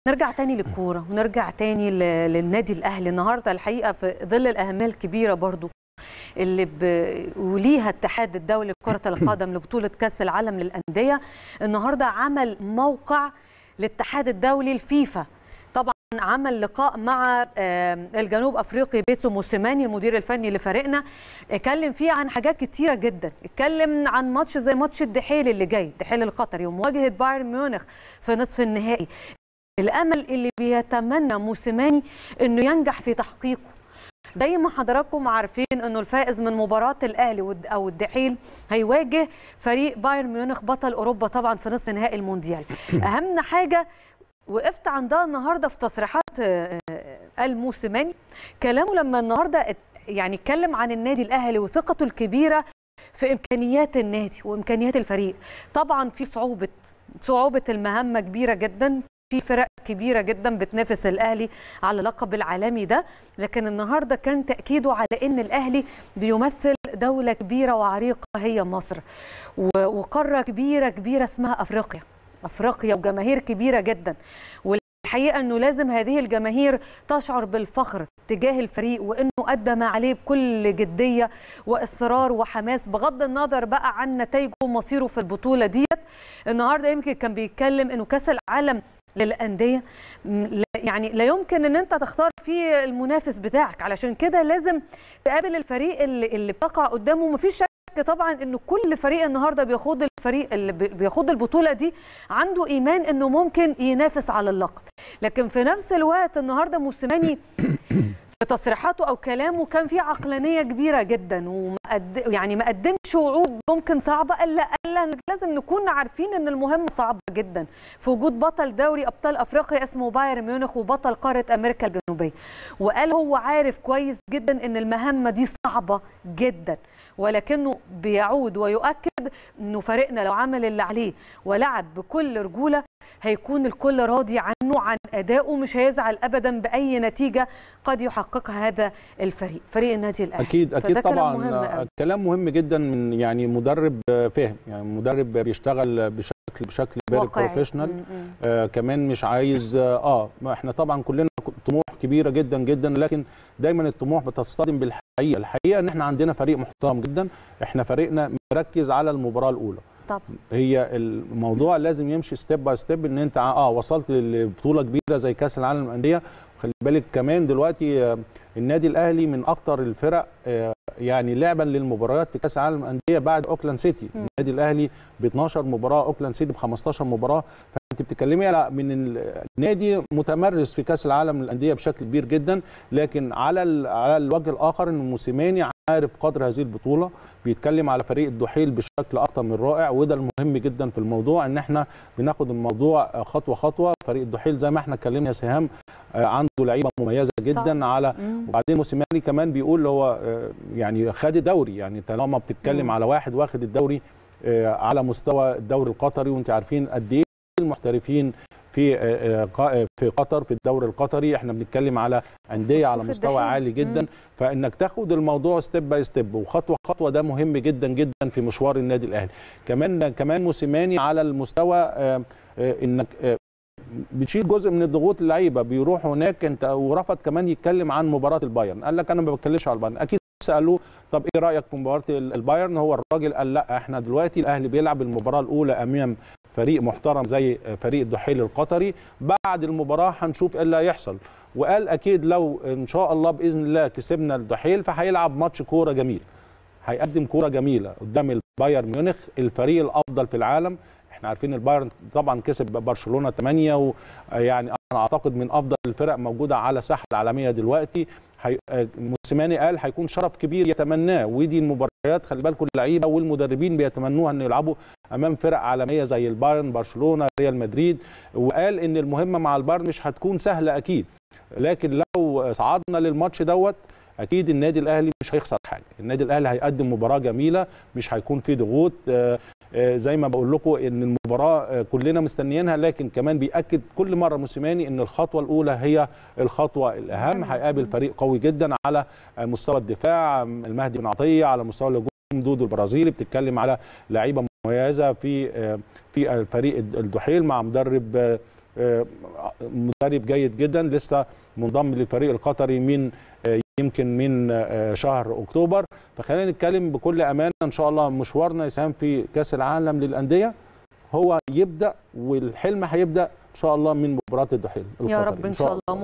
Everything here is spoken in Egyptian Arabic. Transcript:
نرجع تاني للكوره ونرجع تاني ل- للنادي الاهلي النهارده الحقيقه في ظل الاهميه الكبيره برضو اللي ب... وليها الاتحاد الدولي لكره القدم لبطوله كاس العالم للانديه النهارده عمل موقع للاتحاد الدولي الفيفا طبعا عمل لقاء مع آه، الجنوب افريقي بيتسو موسيماني المدير الفني لفريقنا اتكلم فيه عن حاجات كتيره جدا اتكلم عن ماتش زي ماتش الدحيل اللي جاي الدحيل القطري ومواجهه بايرن ميونخ في نصف النهائي الامل اللي بيتمنى موسيماني انه ينجح في تحقيقه زي ما حضراتكم عارفين انه الفائز من مباراه الاهلي والد- او الدحيل هيواجه فريق بايرن ميونخ بطل اوروبا طبعا في نصف نهائي المونديال اهم حاجه وقفت عندها النهارده في تصريحات آه، آه، الموسيماني كلامه لما النهارده ات- يعني اتكلم عن النادي الاهلي وثقته الكبيره في امكانيات النادي وامكانيات الفريق طبعا في صعوبه صعوبه المهمه كبيره جدا في فرق كبيرة جدا بتنافس الأهلي على اللقب العالمي ده لكن النهاردة كان تأكيده على أن الأهلي بيمثل دولة كبيرة وعريقة هي مصر و- وقارة كبيرة كبيرة اسمها أفريقيا أفريقيا وجماهير كبيرة جدا والحقيقة أنه لازم هذه الجماهير تشعر بالفخر تجاه الفريق وأنه أدى ما عليه بكل جدية وإصرار وحماس بغض النظر بقى عن نتائجه ومصيره في البطولة ديت النهاردة يمكن كان بيتكلم أنه كأس العالم للأندية م- لا- يعني لا يمكن ان انت تختار فيه المنافس بتاعك علشان كده لازم تقابل الفريق اللي, اللي بتقع قدامه مفيش شك طبعا انه كل فريق النهارده بيخوض الفريق اللي بي- بيخوض البطوله دي عنده ايمان انه ممكن ينافس على اللقب لكن في نفس الوقت النهارده موسيماني في تصريحاته او كلامه كان في عقلانيه كبيره جدا ومقد... يعني ما قدمش وعود ممكن صعبه الا الا لازم نكون عارفين ان المهمه صعبه جدا في وجود بطل دوري ابطال افريقيا اسمه بايرن ميونخ وبطل قاره امريكا الجنوبيه وقال هو عارف كويس جدا ان المهمه دي صعبه جدا ولكنه بيعود ويؤكد انه فريقنا لو عمل اللي عليه ولعب بكل رجوله هيكون الكل راضي عنه عن ادائه مش هيزعل ابدا باي نتيجه قد يحققها هذا الفريق فريق النادي الاهلي اكيد اكيد فده كلام طبعا مهم أوي. كلام مهم جدا من يعني مدرب فاهم يعني مدرب بيشتغل بشكل بشكل فيري واقعي. بروفيشنال م- م. آه كمان مش عايز اه ما احنا طبعا كلنا طموح كبيره جدا جدا لكن دايما الطموح بتصطدم بالحقيقه الحقيقه ان احنا عندنا فريق محترم جدا احنا فريقنا مركز على المباراه الاولى طبعا هي الموضوع لازم يمشي ستيب باي ستيب ان انت اه وصلت لبطوله كبيره زي كاس العالم للانديه خلي بالك كمان دلوقتي آه، النادي الاهلي من اكتر الفرق آه، يعني لعبا للمباريات في كاس العالم للانديه بعد اوكلاند سيتي مم. النادي الاهلي ب 12 مباراه اوكلاند سيتي ب 15 مباراه فانت بتتكلمي على من النادي متمرس في كاس العالم للانديه بشكل كبير جدا لكن على ال- على الوجه الاخر ان موسيماني عارف قدر هذه البطوله بيتكلم على فريق الدحيل بشكل اكتر من رائع وده المهم جدا في الموضوع ان احنا بناخد الموضوع خطوه خطوه فريق الدحيل زي ما احنا اتكلمنا يا سهام آه، عنده لعيبه مميزه جدا على مم. وبعدين موسيماني كمان بيقول هو آه، يعني خد الدوري يعني طالما بتتكلم مم. على واحد واخد الدوري آه، على مستوى الدوري القطري وانت عارفين قد ايه المحترفين في آه، آه، قا- في قطر في الدوري القطري احنا بنتكلم على انديه على خصوص مستوى الدحيل. عالي جدا مم. فانك تاخد الموضوع ستيب باي ستيب وخطوه خطوه ده مهم جدا جدا في مشوار النادي الاهلي كمان كمان موسيماني على المستوى آه، آه، انك آه، بتشيل جزء من الضغوط اللعيبه بيروح هناك انت ورفض كمان يتكلم عن مباراه البايرن قال لك انا ما بتكلمش على البايرن اكيد سالوه طب ايه رايك في مباراه ال- البايرن هو الراجل قال لا احنا دلوقتي الاهلي بيلعب المباراه الاولى امام فريق محترم زي فريق الدحيل القطري بعد المباراه هنشوف ايه اللي هيحصل وقال اكيد لو ان شاء الله باذن الله كسبنا الدحيل فهيلعب ماتش كوره جميل هيقدم كوره جميله قدام البايرن ميونخ الفريق الافضل في العالم احنا عارفين البايرن طبعا كسب برشلونه 8 ويعني انا اعتقد من افضل الفرق موجوده على الساحه العالميه دلوقتي هي... آه، موسيماني قال هيكون شرف كبير يتمناه ودي المباريات خلي بالكم اللعيبه والمدربين بيتمنوها ان يلعبوا امام فرق عالميه زي البايرن برشلونه ريال مدريد وقال ان المهمه مع البايرن مش هتكون سهله اكيد لكن لو صعدنا للماتش دوت اكيد النادي الاهلي مش هيخسر حاجه النادي الاهلي هيقدم مباراه جميله مش هيكون في ضغوط آه، آه، زي ما بقول لكم ان المباراه آه، كلنا مستنيينها لكن كمان بياكد كل مره موسيماني ان الخطوه الاولى هي الخطوه الاهم مم. هيقابل فريق قوي جدا على آه، مستوى الدفاع المهدي بن عطيه على مستوى الهجوم دودو البرازيلي بتتكلم على لعيبه مميزه في آه، في الفريق الدحيل مع مدرب آه، آه، مدرب جيد جدا لسه منضم للفريق القطري من آه، يمكن من آه، شهر اكتوبر فخلينا نتكلم بكل امانه ان شاء الله مشوارنا يساهم في كاس العالم للانديه هو يبدا والحلم هيبدا ان شاء الله من مباراه الدحيل يا القطري رب ان شاء الله